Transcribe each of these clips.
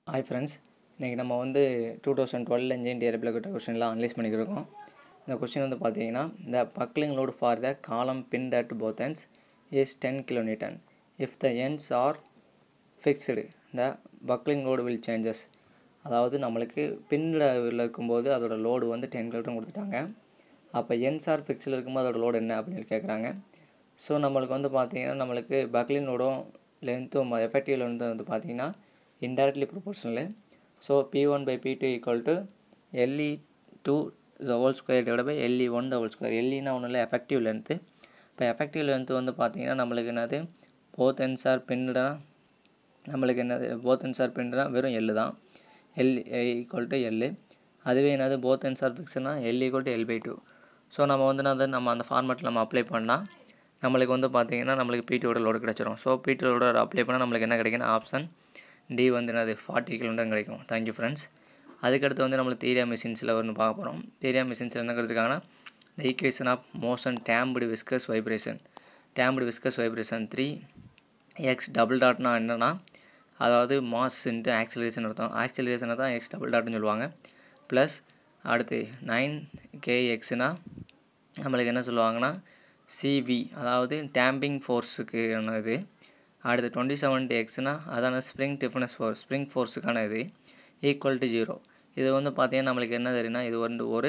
hi friends இன்றைக்கி நம்ம வந்து டூ தௌசண்ட் டுவெல் இன்ஜின் டிஆர்பியில் கிட்ட கொஸ்டின்லாம் அனலைஸ் பண்ணிக்கிருக்கோம் இந்த கொஸ்டின் வந்து பார்த்தீங்கன்னா the buckling load for the column pin at both ends is ten kilometre if the ends are fixed the buckling load will changes அதாவது நம்மளுக்கு பின்னில் இருக்கும்போது அதோட லோடு வந்து டென் கிலோமீட்டர் கொடுத்துட்டாங்க அப்போ என்ஸ் ஆர் ஃபிக்ஸில் இருக்கும்போது அதோட லோடு என்ன அப்படின்னு சொல்லி கேட்குறாங்க ஸோ நம்மளுக்கு வந்து பார்த்தீங்கன்னா நம்மளுக்கு பக்லின் லோடும் லென்த்தும் எஃபெக்டிவ் லென்த்து வந்து பார்த்தீங்கன்னா indirectly proportional so P one by P two equal to L E two the whole square divide by L E one the whole square எல்இனா ஒன்றும் இல்லை எஃபெக்டிவ் லென்த்து இப்போ எஃபெக்டிவ் லென்த்து வந்து பார்த்தீங்கன்னா நம்மளுக்கு என்னது போத் என்ஸ் ஆர் பின்னுடா நம்மளுக்கு என்னது போத் என்ஸ் ஆர் பின்னுனா வெறும் எல்லு தான் எல் ஈக்குவல் டு எல்லு அதுவே என்னது போத் என்ஸ் ஆர் ஃபிக்ஸ்னா L equal to L by two so நம்ம வந்து என்னது நம்ம அந்த ஃபார்மேட்டில் நம்ம அப்ளை பண்ணால் நம்மளுக்கு வந்து பார்த்தீங்கன்னா நம்மளுக்கு பிடிஓட லோடு கிடச்சிரும் ஸோ பிடிஓட அப்ளை பண்ணால் நம்மளுக்கு என்ன கிடைக்குன்னா ஆப்ஷன் டி வந்து என்னது ஃபார்ட்டி கிலோமீட்டர் கிடைக்கும் தேங்க்யூ ஃப்ரெண்ட்ஸ் அதுக்கடுத்து வந்து நம்மளுக்கு தீரியா மிஷின்ஸில் ஒன்று பார்க்க போகிறோம் தீரியா மிஷின்ஸில் என்ன கொடுத்துருக்காங்கன்னா the equation of motion damped viscous vibration damped viscous vibration three X double டாட்னா என்னென்னா அதாவது மாஸ் இன்ட்டு ஆக்சிலரேஷன் அர்த்தம் ஆக்சிலரேஷனை தான் எக்ஸ் டபுள் டாட்னு சொல்லுவாங்க ப்ளஸ் அடுத்து நைன் கே எக்ஸ்னா நம்மளுக்கு என்ன சொல்லுவாங்கன்னா சிவி அதாவது டேம்பிங் ஃபோர்ஸுக்கு இது அடுத்து டுவெண்ட்டி செவன் எக்ஸ்னா அதான ஸ்ப்ரிங் டிஃபனஸ் ஃபோர்ஸ் ஸ்ப்ரிங் ஃபோர்ஸுக்கான இது ஈக்குவல் டு ஜீரோ இது வந்து பார்த்தீங்கன்னா நம்மளுக்கு என்ன தெரியும்னா இது வந்து ஒரு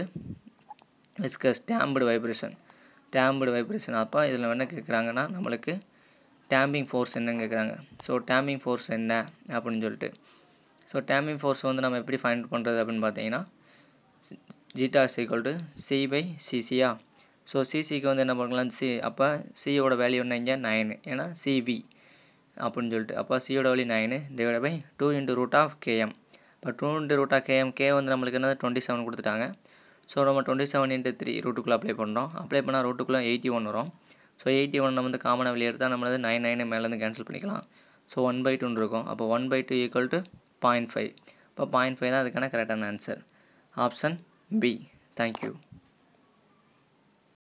viscous damped vibration damped vibration அப்போ இதில் என்ன கேட்குறாங்கன்னா நம்மளுக்கு டேம்பிங் ஃபோர்ஸ் என்னன்னு கேட்குறாங்க ஸோ டேம்பிங் ஃபோர்ஸ் என்ன அப்படின்னு சொல்லிட்டு ஸோ டேம்பிங் ஃபோர்ஸ் வந்து நம்ம எப்படி ஃபைண்ட் பண்ணுறது அப்படின்னு பார்த்தீங்கன்னா zeta equal to C by சிசியா ஸோ சிசிக்கு வந்து என்ன பண்ணலாம் சி அப்போ சியோட வேல்யூ என்ன இங்கே நைனு ஏன்னா சிவி அப்படின்னு சொல்லிட்டு அப்போ சியோட value nine divide by two into root of K M இப்போ two into root of K M K வந்து நம்மளுக்கு என்னது டுவெண்ட்டி செவன் கொடுத்துட்டாங்க ஸோ நம்ம டுவெண்ட்டி செவன் இன்ட்டு த்ரீ ரூட்டுக்குள்ளே அப்ளை பண்ணுறோம் அப்ளை பண்ணால் ரூட்டுக்குள்ளே எயிட்டி ஒன் வரும் ஸோ எயிட்டி ஒன் நம்ம வந்து காமனாக வெளியே எடுத்தால் நம்மளது நைன் நைனு மேலேருந்து கேன்சல் பண்ணிக்கலாம் ஸோ ஒன் பை டூன்னு இருக்கும் அப்போ one by two equal to point five இப்போ பாயிண்ட் ஃபைவ் தான் அதுக்கான கரெக்டான ஆன்சர் ஆப்ஷன் பி தேங்க்யூ